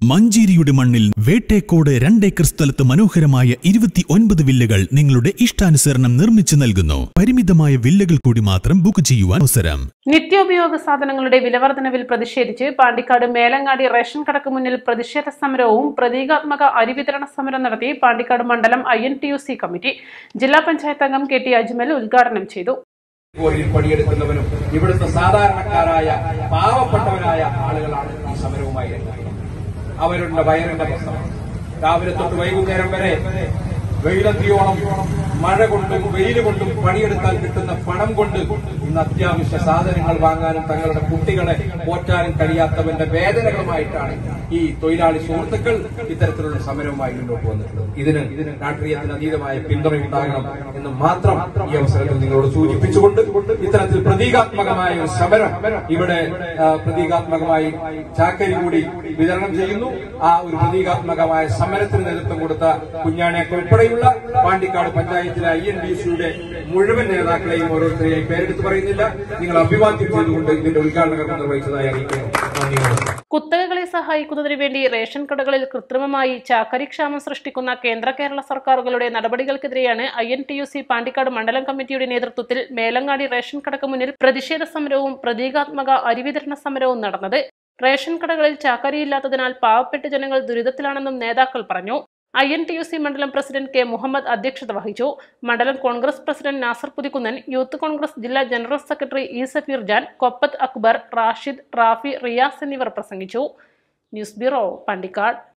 മഞ്ചേരിയുടെ മണ്ണിൽ വേട്ടേക്കോട് രണ്ടേക്കർ സ്ഥലത്ത് മനോഹരമായ ഇരുപത്തി ഒൻപത് വില്ലകൾ നിങ്ങളുടെ ഇഷ്ടാനുസരണം നിർമ്മിച്ചു നൽകുന്നു പരിമിതമായ വില്ലകൾ കൂടി മാത്രം ബുക്ക് ചെയ്യുവാൻ അവസരം നിത്യോപയോഗ സാധനങ്ങളുടെ വിലവർധനവിൽ പ്രതിഷേധിച്ച് പാണ്ടിക്കാട് മേലങ്ങാടി റേഷൻ കടക്ക് മുന്നിൽ പ്രതിഷേധ സമരവും പ്രതീകാത്മക അരിവിതരണ സമരം നടത്തി പാണ്ടിക്കാട് മണ്ഡലം I N T U C committee ജില്ലാ പഞ്ചായത്ത് അംഗം കെ ടി അജ്മൽ ഉദ്ഘാടനം ചെയ്തു കോരിയിൽ പണിയെടുക്കുന്നവനും ഇവിടുത്തെ സാധാരണക്കാരായ പാവപ്പെട്ടവരായ ആളുകളാണ് ഈ സമരവുമായി രംഗത്ത് അവരുടെ വയറിന്റെ പ്രശ്നം രാവിലെ തൊട്ട് വൈകുന്നേരം വരെ വെയിലത്തിയോളം മഴ കൊണ്ടും വെയിൽ കൊണ്ടും പണിയെടുത്താൽ കിട്ടുന്ന പണം കൊണ്ട് ഇന്ന് അത്യാവശ്യ സാധനങ്ങൾ വാങ്ങാനും തങ്ങളുടെ കുട്ടികളെ പോറ്റാനും കഴിയാത്തവന്റെ വേദനകളുമായിട്ടാണ് ഈ തൊഴിലാളി സുഹൃത്തുക്കൾ ഇത്തരത്തിലുള്ള സമരവുമായി മുന്നോട്ട് വന്നിട്ടുള്ളത് ഇതിന് ഇതിന് രാഷ്ട്രീയത്തിന് അതീതമായ പിന്തുണയുണ്ടാകണം എന്ന് മാത്രം ഈ അവസരത്തിൽ നിങ്ങളോട് സൂചിപ്പിച്ചുകൊണ്ട് ഇത്തരത്തിൽ പ്രതീകാത്മകമായ ഒരു സമരം ഇവിടെ ആ, പ്രതീകാത്മകമായി ചാക്കരി കൂടി വിതരണം ചെയ്യുന്നു ആ ഒരു പ്രതീകാത്മകമായ സമരത്തിന് നേതൃത്വം കൊടുത്ത കുഞ്ഞാണിയൊക്കെ ഉൾപ്പെടെയുള്ള പാണ്ടിക്കാട് പഞ്ചായത്തിലെ ഐ എൻ ഡി സിയുടെ മുഴുവൻ നേതാക്കളെയും ഓരോരുത്തരെയും പേരെടുത്ത് പറയുന്നില്ല നിങ്ങൾ അഭിവാദ്യം ചെയ്തുകൊണ്ട് ഇതിന്റെ ഉദ്ഘാടന കർമ്മം നിർവഹിച്ചതായി അറിയിക്കുന്നു നന്ദി നമസ്കാരം. കുത്തകകളെ സഹായിക്കുന്നതിന് വേണ്ടി റേഷൻ കടകളിൽ കൃത്രിമമായി ചാക്കരി ക്ഷാമം സൃഷ്ടിക്കുന്ന കേന്ദ്ര കേരള സർക്കാരുകളുടെ നടപടികൾക്കെതിരെയാണ് I N T U C Pandikkad മണ്ഡലം കമ്മിറ്റിയുടെ നേതൃത്വത്തിൽ മേലങ്ങാടി റേഷൻ കടക്ക് മുന്നിൽ പ്രതിഷേധ സമരവും പ്രതീകാത്മക അരിവിതരണ സമരവും നടന്നത് റേഷൻ കടകളിൽ ചാക്കരിയില്ലാത്തതിനാൽ പാവപ്പെട്ട ജനങ്ങൾ ദുരിതത്തിലാണെന്നും നേതാക്കൾ പറഞ്ഞു I N T U C മണ്ഡലം പ്രസിഡന്റ് കെ മുഹമ്മദ് അധ്യക്ഷത വഹിച്ചു മണ്ഡലം കോൺഗ്രസ് പ്രസിഡന്റ് നാസർ പുതിക്കുന്നൻ യൂത്ത് കോൺഗ്രസ് ജില്ലാ general secretary E Safeer Jan Koppath Akbar Rashid Rafi Riyas എന്നിവർ പ്രസംഗിച്ചു ന്യൂസ് ബ്യൂറോ പണ്ടിക്കാട്